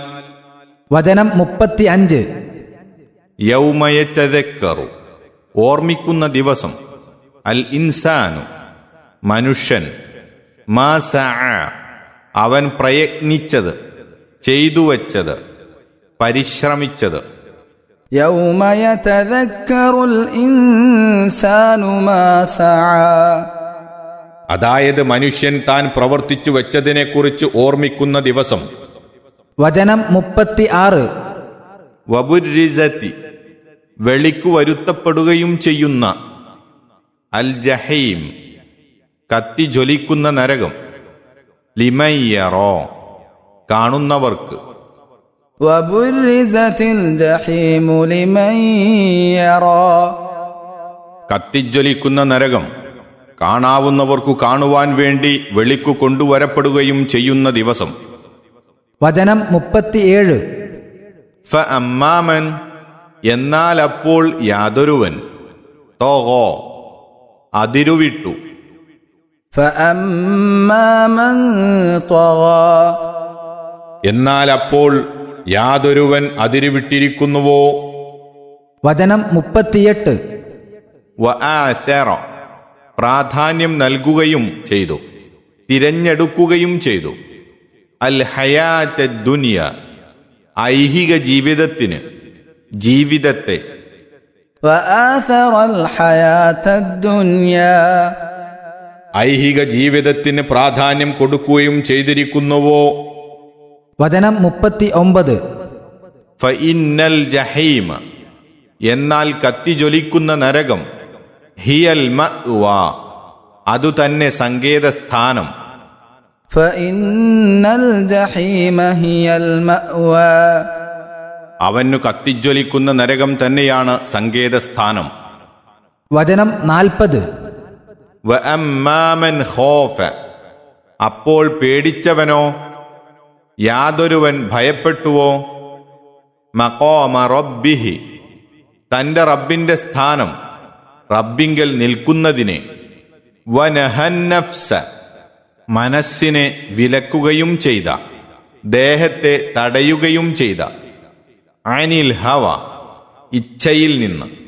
വചനം മുപ്പത്തി അഞ്ച് യൗമയത്തതക്കറു ഓർമ്മിക്കുന്ന ദിവസം അൽ ഇൻസാനു മനുഷ്യൻ മാ സഅ അവൻ പ്രയത്നിച്ചത് ചെയ്തു വച്ചത് പരിശ്രമിച്ചത് يوم يتذكر الإنسان ما سعى അതായത് മനുഷ്യൻ താൻ പ്രവർത്തിച്ചു വച്ചതിനെക്കുറിച്ച് ഓർമ്മിക്കുന്ന ദിവസം വചനം മുപ്പത്തി ആറ് വബുരിസത്തി വെളിക്കു വരുത്തപ്പെടുകയും ചെയ്യുന്ന അൽ ജഹീം കത്തി ജ്വലിക്കുന്ന നരകം ലിമയ്യറോ കാണുന്നവർക്ക് وبرزت الجحيم لمن يرى കത്തിജ്വലിക്കുന്ന നരകം കാണാവുന്നവർക്കു കാണുവാൻ വേണ്ടി വെളിക്കു കൊണ്ടുവരപ്പെടുകയും ചെയ്യുന്ന ദിവസം വചനം മുപ്പത്തിയേഴ് ഫ അമ്മാമൻ എന്നാൽ അപ്പോൾ യാതൊരുവൻ തോഹോ അതിരുവിട്ടു فأما من طغى എന്നാൽ അപ്പോൾ യാതൊരുവൻ അതിരുവിട്ടിരിക്കുന്നുവോ വചനം മുപ്പത്തിയെട്ട് വആസറ പ്രാധാന്യം നൽകുകയും ചെയ്തു തിരഞ്ഞെടുക്കുകയും ചെയ്തു അൽ ഹയാത്ത ദുനിയ ഐഹിക ജീവിതത്തിന് ജീവിതത്തെ وآثر الحياة الدنيا ഐഹിക ജീവിതത്തിന് പ്രാധാന്യം കൊടുക്കുകയും ചെയ്തിരിക്കുന്നുവോ വചനം മുപ്പത്തി ഒമ്പത് ഫഇന്നൽ ജഹീമ എന്നാൽ കത്തിജ്വലിക്കുന്ന നരകം ഹിയൽ മഅ്വ അതുതന്നെ സങ്കേതസ്ഥാനം فإن الجحيم هي المأوى അവനു കത്തിജ്വലിക്കുന്ന നരകം തന്നെയാണ് സങ്കേതസ്ഥാനം വചനം നാൽപ്പത് വഅമ്മാമൻ ഖോഫ അപ്പോൾ പേടിച്ചവനോ യാതൊരുവൻ ഭയപ്പെട്ടുവോ മഖോമ റബ്ബിഹി തന്റെ റബ്ബിന്റെ സ്ഥാനം റബ്ബിങ്കൽ നിൽക്കുന്നതിനെ വനഹന്നഫ്സ മനസ്സിനെ വിലക്കുകയും ചെയ്ത ദേഹത്തെ തടയുകയും ചെയ്ത അനിൽ ഹവ ഇച്ഛയിൽ നിന്ന്